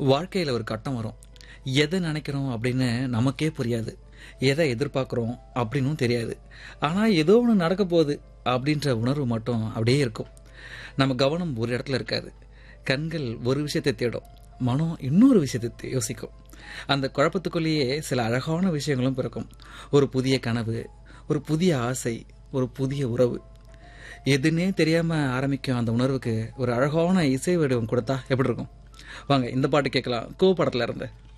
வாழ்க்கையில் ஒரு கட்டம் வரும் எதை நினைக்கிறோம் அப்படின்னு நமக்கே புரியாது எதை எதிர்பார்க்குறோம் அப்படின்னும் தெரியாது ஆனால் ஏதோ ஒன்று நடக்க போகுது அப்படின்ற உணர்வு மட்டும் அப்படியே இருக்கும் நம்ம கவனம் ஒரு இடத்துல இருக்காது கண்கள் ஒரு விஷயத்தை தேடும் மனம் இன்னொரு விஷயத்தை தே- யோசிக்கும் அந்த குழப்பத்துக்குள்ளேயே சில அழகான விஷயங்களும் பிறக்கும் ஒரு புதிய கனவு ஒரு புதிய ஆசை ஒரு புதிய உறவு எதுன்னே தெரியாம ஆரம்பிக்கும் அந்த உணர்வுக்கு ஒரு அழகான இசை வடிவம் கொடுத்தா எப்படி இருக்கும் வாங்க இந்த பாட்டு கேட்கலாம் கோ படத்துல இருந்து